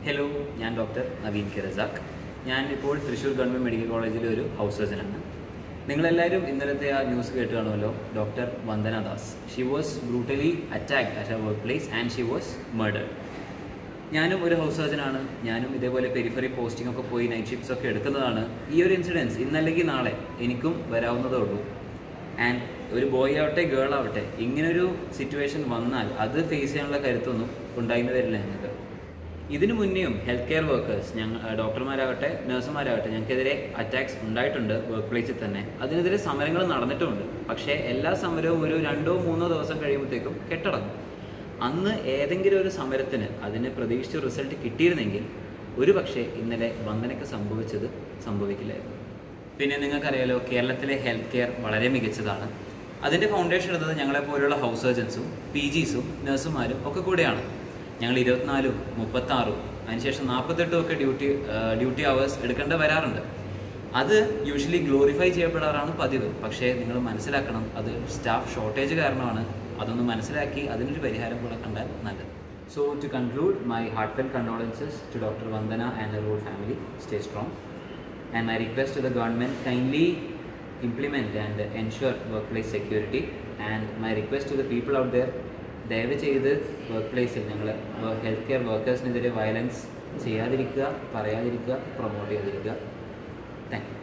hello ഞാൻ doctor Naveen K Razak ഞാൻ ഇപ്പോൾ തൃശ്ശൂർ ഗവൺമെൻറ് മെഡിക്കൽ കോളേജിലെ ഒരു ഹൗസ് സർജനാണ് നിങ്ങളെല്ലാവരും ഇന്നലത്തെ ആ ന്യൂസ് കേട്ട് കാണുമല്ലോ doctor Vandana Das she was brutally attacked at a work place and she was murdered ഞാനും ഒരു ഹൗസ് സർജനാണ് ഞാനും ഇതേപോലെ പെരിഫറി പോസ്റ്റിംഗ് ഒക്കെ പോയി നൈറ്റ് ഷിഫ്റ്റ്സ് ഒക്കെ എടുക്കുന്നതാണ് ഈ ഒരു ഇൻസിഡൻസ് ഇന്നല്ലെങ്കിൽ നാളെ എനിക്കും വരാവുന്നതേ ഉള്ളൂ ആൻഡ് ഒരു ബോയ് ആവട്ടെ ഗേൾ ആവട്ടെ ഇങ്ങനൊരു സിറ്റുവേഷൻ വന്നാൽ അത് ഫേസ് ചെയ്യാനുള്ള കരുത്തൊന്നും ഉണ്ടായിന്ന് വരില്ല ഞങ്ങൾക്ക് ഇതിനു മുന്നേയും ഹെൽത്ത് കെയർ വർക്കേഴ്സ് ഞങ്ങൾ ഡോക്ടർമാരാകട്ടെ നഴ്സുമാരാകട്ടെ ഞങ്ങൾക്കെതിരെ അറ്റാക്സ് ഉണ്ടായിട്ടുണ്ട് വർക്ക് പ്ലേസിൽ തന്നെ അതിനെതിരെ സമരങ്ങൾ നടന്നിട്ടുമുണ്ട് പക്ഷേ എല്ലാ സമരവും ഒരു രണ്ടോ മൂന്നോ ദിവസം കഴിയുമ്പോഴത്തേക്കും കെട്ടടങ്ങും അന്ന് ഏതെങ്കിലും ഒരു സമരത്തിന് അതിന് പ്രതീക്ഷിച്ച റിസൾട്ട് കിട്ടിയിരുന്നെങ്കിൽ ഒരു പക്ഷേ ഇന്നലെ വന്ദനയ്ക്ക് സംഭവിച്ചത് സംഭവിക്കില്ലായിരുന്നു പിന്നെ നിങ്ങൾക്കറിയാലോ കേരളത്തിലെ ഹെൽത്ത് കെയർ വളരെ മികച്ചതാണ് അതിൻ്റെ ഫൗണ്ടേഷൻ എടുത്തത് ഞങ്ങളെപ്പോലുള്ള ഹൗസ് സർജൻസും പി ജിസും നഴ്സുമാരും ഒക്കെ കൂടെയാണ് ഞങ്ങൾ ഇരുപത്തിനാലും മുപ്പത്താറും അതിനുശേഷം നാൽപ്പത്തെട്ടും ഒക്കെ ഡ്യൂട്ടി ഡ്യൂട്ടി അവേഴ്സ് എടുക്കേണ്ട വരാറുണ്ട് അത് യൂഷ്വലി ഗ്ലോറിഫൈ ചെയ്യപ്പെടാറാണ് പതിവ് പക്ഷേ നിങ്ങൾ മനസ്സിലാക്കണം അത് സ്റ്റാഫ് ഷോർട്ടേജ് കാരണമാണ് അതൊന്ന് മനസ്സിലാക്കി അതിനൊരു പരിഹാരം കൂടെ കണ്ടാൽ നല്ലത് so to conclude my heartfelt condolences to doctor Vandana and her whole family stay strong and my request to the government kindly implement and ensure workplace security and my request to the people out there ദയവ് ചെയ്ത് work പ്ലേസിൽ ഞങ്ങൾ health care വർക്കേഴ്സിനെതിരെ violence ചെയ്യാതിരിക്കുക പറയാതിരിക്കുക promote ചെയ്യാതിരിക്കുക thank U